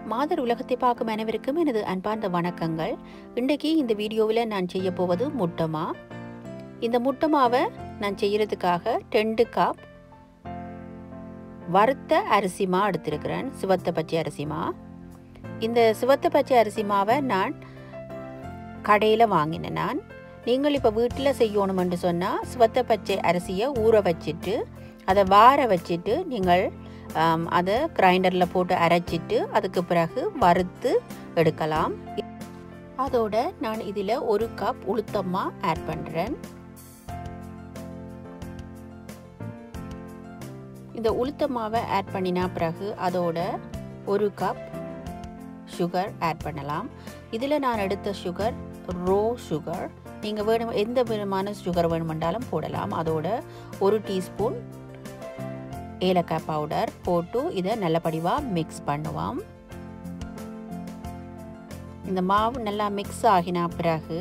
மாதர் உலகத்தை பார்க்கும் அனைவருக்கும் எனது அன்பார்ந்த வணக்கங்கள் இன்றைக்கு இந்த வீடியோவில் நான் செய்ய போவது முட்டமா இந்த முட்டமாவை நான் செய்யறதுக்காக ரெண்டு கப் வறுத்த அரிசி மா எடுத்திருக்கிறேன் சிவத்த பச்சை அரிசி மா இந்த சிவத்த பச்சை அரிசி மாவை நான் கடையில் வாங்கினேன் நான் நீங்கள் இப்போ வீட்டில் செய்யணுமென்று சொன்னால் சிவத்த பச்சை அரிசியை ஊற வச்சுட்டு அதை வார வச்சுட்டு நீங்கள் அதை கிரைண்டரில் போட்டு அரைச்சிட்டு அதுக்கு பிறகு வறுத்து எடுக்கலாம் அதோட நான் இதில் ஒரு கப் உளுத்தம்மா ஆட் பண்ணுறேன் இந்த உளுத்தம்மாவை ஆட் பண்ணினா பிறகு அதோட ஒரு கப் சுகர் ஆட் பண்ணலாம் இதில் நான் எடுத்த சுகர் ரோ சுகர் நீங்கள் வேணும் எந்த விதமான சுகர் வேணுமென்றாலும் போடலாம் அதோட ஒரு டீஸ்பூன் ஏலக்காய் பவுடர் போட்டு இதை நல்லபடிவாக மிக்ஸ் பண்ணுவோம் இந்த மாவு நல்லா மிக்ஸ் ஆகின பிறகு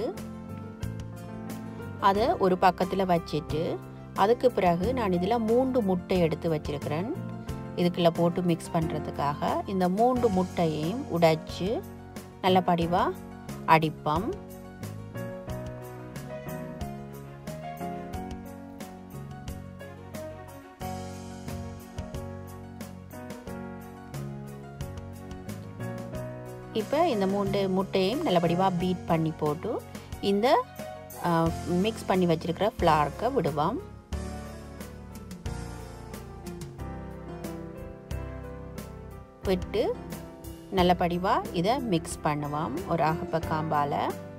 அதை ஒரு பக்கத்தில் வச்சுட்டு அதுக்கு பிறகு நான் இதில் மூன்று முட்டை எடுத்து வச்சிருக்கிறேன் இதுக்குள்ளே போட்டு மிக்ஸ் பண்ணுறதுக்காக இந்த மூன்று முட்டையையும் உடைச்சு நல்லபடிவாக அடிப்போம் இப்போ இந்த மூன்று முட்டையும் நல்லபடியாக பீட் பண்ணி போட்டு இந்த மிக்ஸ் பண்ணி வச்சிருக்கிற ஃப்ளார்க்கை விடுவோம் விட்டு நல்லபடிவாக இதை மிக்ஸ் பண்ணுவோம் ஒரு அகப்ப காம்பால்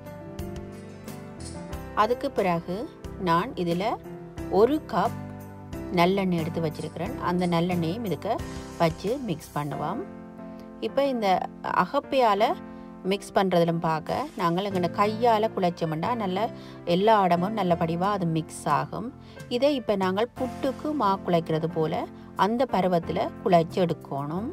அதுக்கு பிறகு நான் இதில் ஒரு கப் நல்லெண்ணெய் எடுத்து வச்சிருக்கிறேன் அந்த நல்லெண்ணெயும் இதுக்கு வச்சு மிக்ஸ் பண்ணுவோம் இப்போ இந்த அகப்பையால் மிக்ஸ் பண்ணுறதிலும் பார்க்க நாங்கள் எங்களோட கையால் குழைச்சோம்னா நல்ல எல்லா இடமும் நல்லபடிவாக அது மிக்ஸ் ஆகும் இதை இப்போ நாங்கள் புட்டுக்கு மா குழைக்கிறது போல் அந்த பருவத்தில் குழைச்சி எடுக்கணும்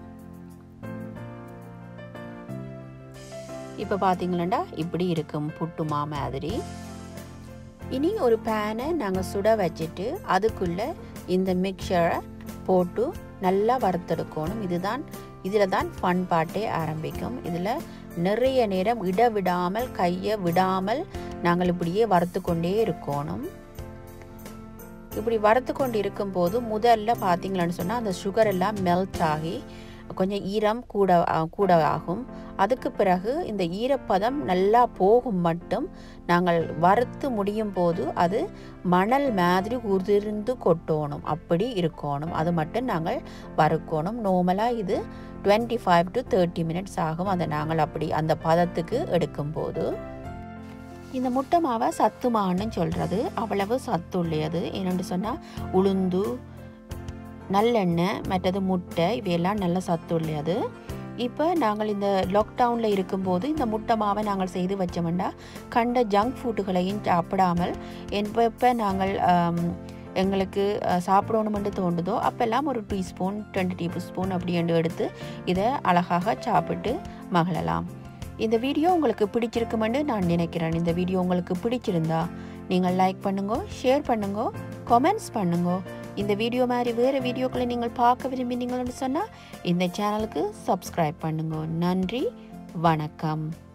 இப்போ பார்த்தீங்களா இப்படி இருக்கும் புட்டு மா மாதிரி இனி ஒரு பேனை நாங்கள் சுட வச்சுட்டு அதுக்குள்ளே இந்த மிக்சரை போட்டு நல்லா வறுத்தெடுக்கணும் இதுதான் இதில் தான் ஃபன் பாட்டே ஆரம்பிக்கும் இதில் நிறைய நேரம் இட விடாமல் கையை விடாமல் நாங்கள் இப்படியே வறுத்து கொண்டே இருக்கணும் இப்படி வறுத்து கொண்டு இருக்கும்போது முதல்ல பார்த்தீங்களான்னு சொன்னால் அந்த சுகர் எல்லாம் மெல்ட் ஆகி கொஞ்சம் ஈரம் கூட கூட ஆகும் அதுக்கு பிறகு இந்த ஈரப்பதம் நல்லா போகும் மட்டும் நாங்கள் வறுத்து முடியும் போது அது மணல் மாதிரி உதிர்ந்து கொட்டணும் அப்படி இருக்கணும் அது மட்டும் நாங்கள் வறுக்கணும் நார்மலாக இது twenty five to thirty minutes ஆகும் அதை நாங்கள் அப்படி அந்த பதத்துக்கு எடுக்கும்போது இந்த முட்டை மாவை சத்து மான்னு சொல்கிறது அவ்வளவு சத்து உள்ளது என்னென்னு சொன்னால் உளுந்து நல்லெண்ணெய் மற்றது முட்டை இவையெல்லாம் நல்ல சத்து உள்ளது இப்போ நாங்கள் இந்த லாக்டவுனில் இருக்கும்போது இந்த முட்டை மாவை நாங்கள் செய்து வச்சோம்னா கண்ட ஜங்க் ஃபுட்டுகளையும் சாப்பிடாமல் எப்போ நாங்கள் எங்களுக்கு சாப்பிடணுமென்று தோண்டுதோ அப்போல்லாம் ஒரு டீஸ்பூன் ரெண்டு டீ ஸ்பூன் அப்படி எடுத்து இதை அழகாக சாப்பிட்டு மகளலாம் இந்த வீடியோ உங்களுக்கு பிடிச்சிருக்குமென்று நான் நினைக்கிறேன் இந்த வீடியோ உங்களுக்கு பிடிச்சிருந்தா நீங்கள் லைக் பண்ணுங்க ஷேர் பண்ணுங்க கமெண்ட்ஸ் பண்ணுங்க இந்த வீடியோ மாதிரி வேறு வீடியோக்களை நீங்கள் பார்க்க விரும்பினீங்கன்னு சொன்னால் இந்த சேனலுக்கு சப்ஸ்கிரைப் பண்ணுங்க நன்றி வணக்கம்